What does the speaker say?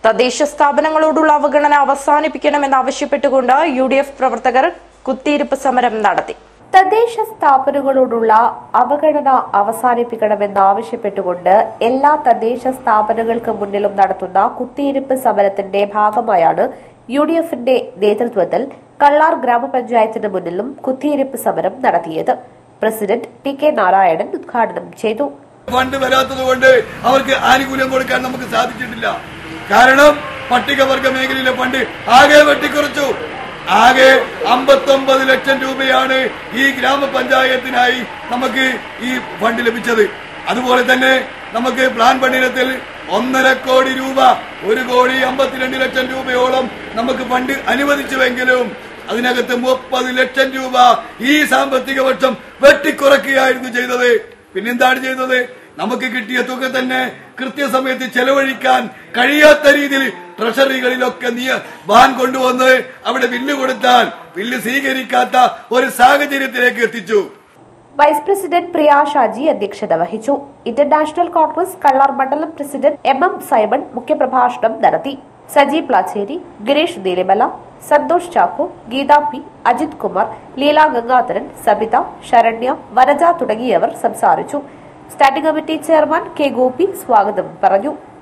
തദ്ദേശ സ്ഥാപനങ്ങളോടുള്ള അവഗണന അവസാനിപ്പിക്കണമെന്നാവശ്യപ്പെട്ടുകൊണ്ട് U D F പ്രവർത്തകർ കുത്തിയിരിപ്പ് സമരം നടത്തി തദ്ദേശ സ്ഥാപനങ്ങളോടുള്ള അവഗണന അവസാനിപ്പിക്കണമെന്നാവശ്യപ്പെട്ടുകൊണ്ട് എല്ലാ തദ്ദേശ സ്ഥാപനങ്ങൾക്ക് മുന്നിലും നടത്തുന്ന കുത്തിയിരിപ്പ് സമരത്തിന്റെ ഭാഗമായാണ് യു ഡി എഫിന്റെ നേതൃത്വത്തിൽ കള്ളാർ ഗ്രാമപഞ്ചായത്തിന് മുന്നിലും കുത്തിയിരിപ്പ് സമരം നടത്തിയത് പ്രസിഡന്റ് ടി കെ നാരായണൻ ഉദ്ഘാടനം ചെയ്തു ഫണ്ട് വരാത്തത് കൊണ്ട് അവർക്ക് ആനുകൂല്യം കൊടുക്കാൻ നമുക്ക് സാധിച്ചിട്ടില്ല കാരണം പട്ടികവർഗ മേഖലയിലെ ഫണ്ട് ആകെ വെട്ടിക്കുറച്ചു ആകെ അമ്പത്തൊമ്പത് ലക്ഷം രൂപയാണ് ഈ ഗ്രാമപഞ്ചായത്തിനായി നമുക്ക് ഈ ഫണ്ട് ലഭിച്ചത് അതുപോലെ തന്നെ നമുക്ക് പ്ലാൻ ഫണ്ടിനത്തിൽ ഒന്നര കോടി രൂപ ഒരു കോടി അമ്പത്തിരണ്ട് ലക്ഷം രൂപയോളം നമുക്ക് ഫണ്ട് അനുവദിച്ചുവെങ്കിലും അതിനകത്ത് മുപ്പത് ലക്ഷം രൂപ ഈ സാമ്പത്തിക വർഷം വെട്ടിക്കുറക്കുകയായിരുന്നു ചെയ്തത് പിന്നെന്താണ് ചെയ്തത് നമുക്ക് കിട്ടിയ തുക തന്നെ കൃത്യസമയത്ത് ചെലവഴിക്കാൻ കഴിയാത്ത രീതിയിൽ ട്രഷറികളിലൊക്കെ നീ വാൻ കൊണ്ടുവന്ന് അവിടെ ബില്ല് കൊടുത്താൽ ബില്ല് സ്വീകരിക്കാത്ത ഒരു സാഹചര്യത്തിലേക്ക് എത്തിച്ചു വൈസ് പ്രസിഡന്റ് പ്രിയ ഷാജി അധ്യക്ഷത വഹിച്ചു ഇന്റർനാഷണൽ കോൺഗ്രസ് കള്ളാർ മണ്ഡലം പ്രസിഡന്റ് എം എം സൈമൺ മുഖ്യപ്രഭാഷണം നടത്തി സജി പ്ലാച്ചേരി ഗിരീഷ് നീലിമല സന്തോഷ് ചാക്കോ ഗീത പി അജിത് കുമാർ ലീല ഗംഗാധരൻ സബിത ശരണ്യ വനജ തുടങ്ങിയവർ സംസാരിച്ചു standing committee chairman K Gopi സ്വാഗതം പറഞ്ഞു